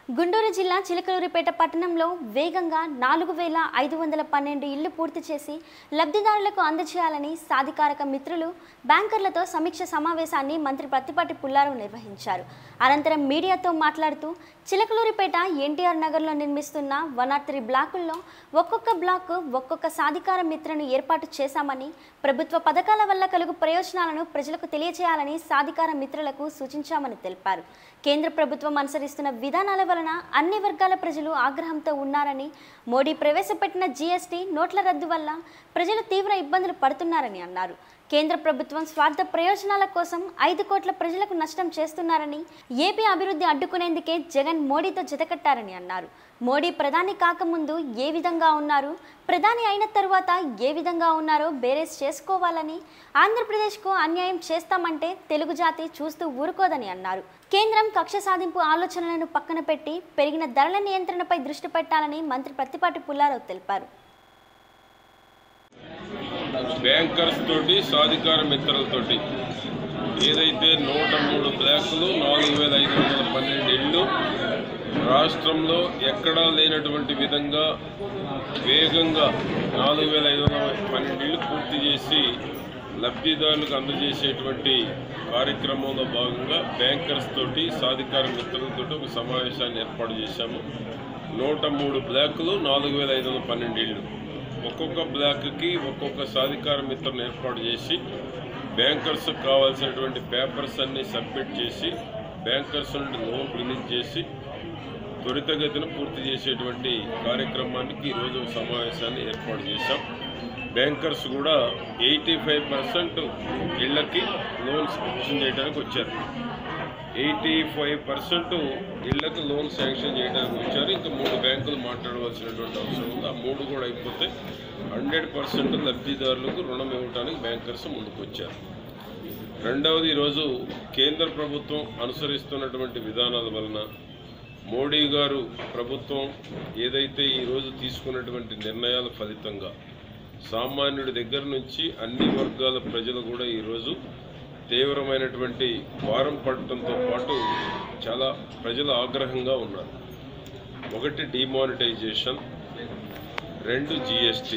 గుంటూరు జిల్లా చిలకలూరిపేట పట్టణంలో వేగంగా నాలుగు వేల ఐదు వందల పన్నెండు ఇళ్లు పూర్తి చేసి లబ్ధిదారులకు అందజేయాలని సాధికారక మిత్రులు బ్యాంకర్లతో సమీక్ష సమావేశాన్ని మంత్రి ప్రత్తిపాటి పుల్లారావు నిర్వహించారు అనంతరం మీడియాతో మాట్లాడుతూ చిలకలూరిపేట ఎన్టీఆర్ నగర్లో నిర్మిస్తున్న వన్ నాట్ త్రీ బ్లాకుల్లో ఒక్కొక్క బ్లాక్ ఒక్కొక్క సాధికార మిత్రను ఏర్పాటు చేశామని ప్రభుత్వ పథకాల వల్ల కలుగు ప్రయోజనాలను ప్రజలకు తెలియజేయాలని సాధికార మిత్రులకు సూచించామని తెలిపారు కేంద్ర ప్రభుత్వం అనుసరిస్తున్న విధానాల వలన అన్ని వర్గాల ప్రజలు ఆగ్రహంతో ఉన్నారని మోడీ ప్రవేశపెట్టిన జీఎస్టీ నోట్ల రద్దు వల్ల ప్రజలు తీవ్ర ఇబ్బందులు పడుతున్నారని అన్నారు కేంద్ర ప్రభుత్వం స్వార్థ ప్రయోజనాల కోసం ఐదు కోట్ల ప్రజలకు నష్టం చేస్తున్నారని ఏపీ అభివృద్ధి అడ్డుకునేందుకే జగన్ మోడీతో జతకట్టారని అన్నారు మోడీ ప్రధాని కాకముందు ఏ విధంగా ఉన్నారు ప్రధాని అయిన తరువాత ఏ విధంగా ఉన్నారో బేరేస్ చేసుకోవాలని ఆంధ్రప్రదేశ్కు అన్యాయం చేస్తామంటే తెలుగు జాతి చూస్తూ ఊరుకోదని అన్నారు కేంద్రం కక్ష సాధింపు ఆలోచనలను పక్కన పెట్టి పెరిగిన ధరల నియంత్రణపై దృష్టి పెట్టాలని మంత్రి ప్రత్తిపాటి పుల్లారావు తెలిపారు బ్యాంకర్స్ తోటి సాధికార మిత్రులతోటి ఏదైతే నూట మూడు బ్లాకులు నాలుగు వేల ఐదు వందల పన్నెండు ఇళ్ళు రాష్ట్రంలో ఎక్కడా లేనటువంటి విధంగా వేగంగా నాలుగు వేల ఐదు వందల పన్నెండు ఇళ్ళు పూర్తి చేసి లబ్ధిదారులకు అందజేసేటువంటి కార్యక్రమంలో భాగంగా బ్యాంకర్స్ తోటి సాధికార మిత్రులతోటి ఒక సమావేశాన్ని ఏర్పాటు చేశాము నూట మూడు బ్లాకులు నాలుగు వేల ఐదు వందల పన్నెండు ఇళ్ళు ఒక్కొక్క బ్లాక్కి ఒక్కొక్క సాధికార మిత్రులను ఏర్పాటు చేసి బ్యాంకర్స్ కావాల్సినటువంటి పేపర్స్ అన్ని సబ్మిట్ చేసి బ్యాంకర్స్ నుండి లోన్ రిలీజ్ చేసి త్వరితగతిన పూర్తి చేసేటువంటి కార్యక్రమానికి ఈరోజు ఒక సమావేశాన్ని ఏర్పాటు చేశాం బ్యాంకర్స్ కూడా ఎయిటీ ఫైవ్ పర్సెంట్ ఇళ్లకి లోన్ శాంక్షన్ చేయడానికి వచ్చారు ఎయిటీ ఫైవ్ పర్సెంట్ ఇళ్లకు లోన్ శాంక్షన్ చేయడానికి వచ్చారు ఇంకా మూడు బ్యాంకులు మాట్లాడవలసినటువంటి అవసరం ఉంది ఆ మూడు కూడా అయిపోతే హండ్రెడ్ పర్సెంట్ లబ్ధిదారులకు రుణం ఇవ్వడానికి బ్యాంకర్స్ ముందుకు వచ్చారు రెండవది ఈరోజు కేంద్ర ప్రభుత్వం అనుసరిస్తున్నటువంటి విధానాల వలన మోడీ గారు ప్రభుత్వం ఏదైతే ఈరోజు తీసుకున్నటువంటి నిర్ణయాల ఫలితంగా సామాన్యుడి దగ్గర నుంచి అన్ని వర్గాల ప్రజలు కూడా ఈరోజు తీవ్రమైనటువంటి భారం పడటంతో పాటు చాలా ప్రజలు ఆగ్రహంగా ఉన్నారు ఒకటి డిమానిటైజేషన్ రెండు జిఎస్టీ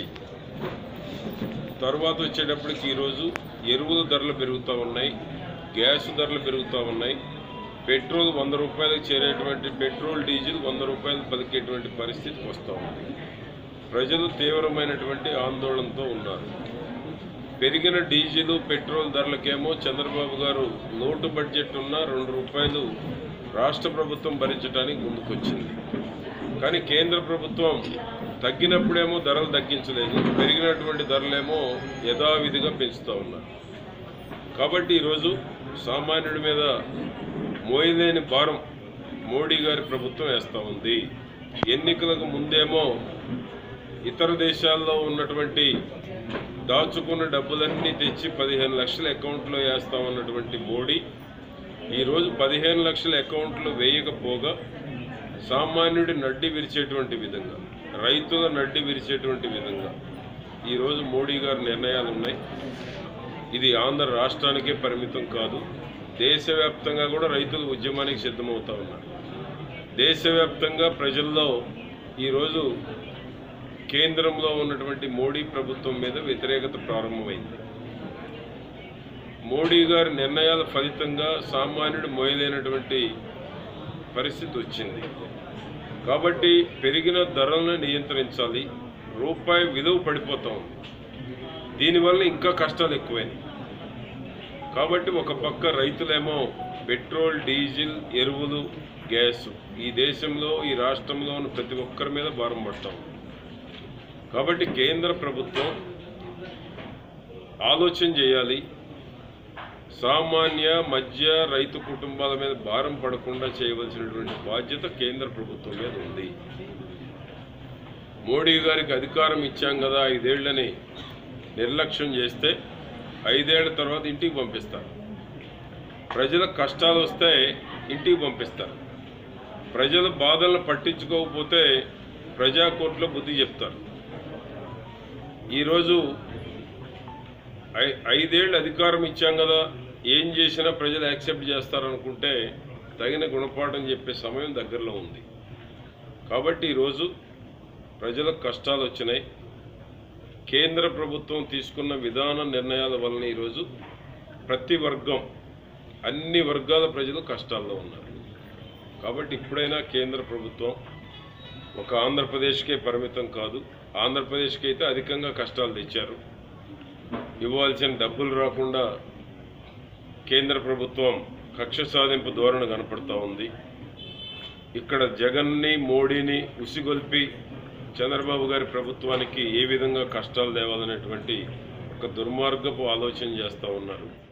తర్వాత వచ్చేటప్పటికి ఈరోజు ఎరువుల ధరలు పెరుగుతూ ఉన్నాయి గ్యాస్ ధరలు పెరుగుతూ ఉన్నాయి పెట్రోల్ వంద రూపాయలకు చేరేటువంటి పెట్రోల్ డీజిల్ వంద రూపాయలు పలికేటువంటి పరిస్థితికి వస్తూ ఉంది ప్రజలు తీవ్రమైనటువంటి ఆందోళనతో ఉన్నారు పెరిగిన డీజిల్ పెట్రోల్ ధరలకేమో చంద్రబాబు గారు లోటు బడ్జెట్ ఉన్న రెండు రూపాయలు రాష్ట్ర ప్రభుత్వం భరించడానికి ముందుకొచ్చింది కానీ కేంద్ర ప్రభుత్వం తగ్గినప్పుడేమో ధరలు తగ్గించలేదు పెరిగినటువంటి ధరలేమో యథావిధిగా పెంచుతూ ఉన్నారు కాబట్టి ఈరోజు సామాన్యుడి మీద మోయలేని భారం మోడీ గారి ప్రభుత్వం వేస్తూ ఉంది ఎన్నికలకు ముందేమో ఇతర దేశాల్లో ఉన్నటువంటి దాచుకున్న డబ్బులన్నీ తెచ్చి పదిహేను లక్షల అకౌంట్లో వేస్తామన్నటువంటి మోడీ ఈరోజు పదిహేను లక్షల అకౌంట్లో వేయకపోగా సామాన్యుడి నడ్డి విరిచేటువంటి విధంగా రైతుల నడ్డి విరిచేటువంటి విధంగా ఈరోజు మోడీ గారి నిర్ణయాలు ఉన్నాయి ఇది ఆంధ్ర రాష్ట్రానికే పరిమితం కాదు దేశవ్యాప్తంగా కూడా రైతులు ఉద్యమానికి సిద్ధమవుతా ఉన్నారు దేశవ్యాప్తంగా ప్రజల్లో ఈరోజు కేంద్రంలో ఉన్నటువంటి మోడీ ప్రభుత్వం మీద వ్యతిరేకత ప్రారంభమైంది మోడీ గారి నిర్ణయాల ఫలితంగా సామాన్యుడు మోయలేనటువంటి పరిస్థితి వచ్చింది కాబట్టి పెరిగిన ధరలను నియంత్రించాలి రూపాయి విలువ పడిపోతా ఉంది దీనివల్ల ఇంకా కష్టాలు ఎక్కువైనాయి కాబట్టి ఒక పక్క రైతులేమో పెట్రోల్ డీజిల్ ఎరువులు గ్యాస్ ఈ దేశంలో ఈ రాష్ట్రంలో ఉన్న ప్రతి ఒక్కరి మీద భారం పడతాం కాబట్టి కేంద్ర ప్రభుత్వం ఆలోచన చేయాలి సామాన్య మధ్య రైతు కుటుంబాల మీద భారం పడకుండా చేయవలసినటువంటి బాధ్యత కేంద్ర ప్రభుత్వం మీద ఉంది మోడీ గారికి అధికారం ఇచ్చాం కదా ఐదేళ్లని నిర్లక్ష్యం చేస్తే ఐదేళ్ల తర్వాత ఇంటికి పంపిస్తారు ప్రజల కష్టాలు వస్తే ఇంటికి పంపిస్తారు ప్రజల బాధలను పట్టించుకోకపోతే ప్రజాకోర్టులో బుద్ధి చెప్తారు ఈరోజు ఐ ఐదేళ్ళు అధికారం ఇచ్చాం కదా ఏం చేసినా ప్రజలు యాక్సెప్ట్ చేస్తారనుకుంటే తగిన గుణపాఠం చెప్పే సమయం దగ్గరలో ఉంది కాబట్టి ఈరోజు ప్రజలకు కష్టాలు వచ్చినాయి కేంద్ర ప్రభుత్వం తీసుకున్న విధాన నిర్ణయాల వలన ఈరోజు ప్రతి వర్గం అన్ని వర్గాల ప్రజలు కష్టాల్లో ఉన్నారు కాబట్టి ఇప్పుడైనా కేంద్ర ప్రభుత్వం ఒక ఆంధ్రప్రదేశ్కే పరిమితం కాదు ఆంధ్రప్రదేశ్కి అయితే అధికంగా కష్టాలు తెచ్చారు ఇవ్వాల్సిన డబ్బులు రాకుండా కేంద్ర ప్రభుత్వం కక్ష సాధింపు ధోరణి కనపడతా ఉంది ఇక్కడ జగన్ని మోడీని ఉసిగొల్పి చంద్రబాబు గారి ప్రభుత్వానికి ఏ విధంగా కష్టాలు తేవాలనేటువంటి ఒక దుర్మార్గపు ఆలోచన చేస్తూ ఉన్నారు